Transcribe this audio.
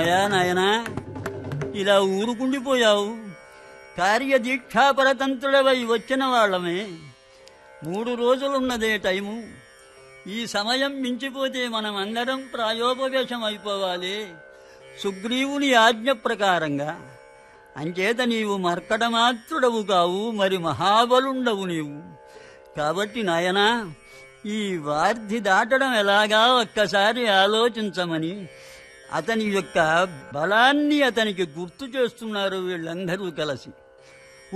ఏమయ్యా నాయనా ఇలా ఊరుకుండిపోయావు కార్యదీక్షాపరతంత్రుడవై వచ్చిన వాళ్ళమే మూడు రోజులున్నదే టైము ఈ సమయం మించిపోతే మనం అందరం ప్రాయోపవేశం అయిపోవాలి సుగ్రీవుని ఆజ్ఞ ప్రకారంగా అంచేత నీవు మర్కటమాత్రుడవు కావు మరి మహాబలుండవు నీవు కాబట్టి నాయనా ఈ వార్ధి దాటడం ఎలాగా ఒక్కసారి ఆలోచించమని అతని యొక్క బలాన్ని అతనికి గుర్తు చేస్తున్నారు వీళ్ళందరూ కలిసి